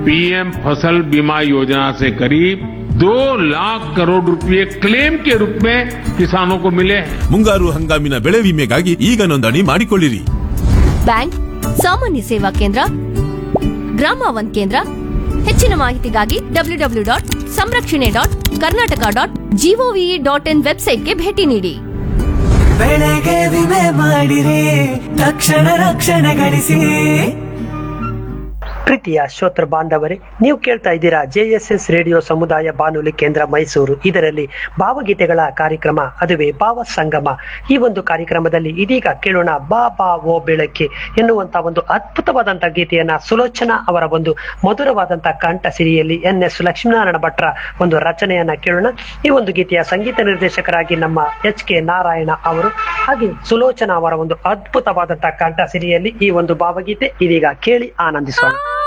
PM फसल बीमा योजना से करीब दो लाख करोड़ रुपए क्लेम के रूप में किसानों को मिले हैं ಮುಂಗಾರು ಹಂಗಾಮಿನ ಬೆಳೆ ವಿಮೆಗಾಗಿ ಈಗ ನೋಂದಣಿ ಮಾಡಿಕೊಳ್ಳಿರಿ ಬ್ಯಾಂಕ್ ಸಾಮಾನ್ಯ ಸೇವಾ ಕೇಂದ್ರ ಗ್ರಾಮ ಒಂದ್ ಕೇಂದ್ರ ಹೆಚ್ಚಿನ ಮಾಹಿತಿಗಾಗಿ ಡಬ್ಲ್ಯೂ ಡಬ್ಲ್ಯೂ ಡಾಟ್ ಸಂರಕ್ಷಣೆ dot Karnataka dot GOV dot in ವೆಬ್ಸೈಟ್ಗೆ ಭೇಟಿ ನೀಡಿ ಬೆಳೆಗೆ ವಿಮೆ ಮಾಡಿರಿ ತಕ್ಷಣ ರಕ್ಷಣೆ ಗಳಿಸಿ ಪ್ರೀತಿಯ ಶ್ರೋತೃ ಬಾಂಧವರೇ ನೀವು ಕೇಳ್ತಾ ಇದ್ದೀರಾ ಜೆಎಸ್ಎಸ್ ರೇಡಿಯೋ ಸಮುದಾಯ ಬಾನುಲಿ ಕೇಂದ್ರ ಮೈಸೂರು ಇದರಲ್ಲಿ ಭಾವಗೀತೆಗಳ ಕಾರ್ಯಕ್ರಮ ಅದುವೇ ಭಾವ ಸಂಗಮ ಈ ಒಂದು ಕಾರ್ಯಕ್ರಮದಲ್ಲಿ ಇದೀಗ ಕೇಳೋಣ ಬಾ ಬಾ ಓ ಬೆಳಕ್ಕೆ ಎನ್ನುವಂತ ಒಂದು ಅದ್ಭುತವಾದಂತ ಗೀತೆಯನ್ನ ಸುಲೋಚನಾ ಅವರ ಒಂದು ಮಧುರವಾದಂತ ಕಂಠ ಸಿರಿಯಲ್ಲಿ ಎನ್ ಎಸ್ ಲಕ್ಷ್ಮೀನಾರಾಯಣ ಭಟ್ರ ಒಂದು ರಚನೆಯನ್ನ ಕೇಳೋಣ ಈ ಒಂದು ಗೀತೆಯ ಸಂಗೀತ ನಿರ್ದೇಶಕರಾಗಿ ನಮ್ಮ ಎಚ್ ಕೆ ನಾರಾಯಣ ಅವರು ಹಾಗೆ ಸುಲೋಚನಾ ಅವರ ಒಂದು ಅದ್ಭುತವಾದಂತ ಕಂಠ ಸಿರಿಯಲ್ಲಿ ಈ ಒಂದು ಭಾವಗೀತೆ ಇದೀಗ ಕೇಳಿ ಆನಂದಿಸೋಣ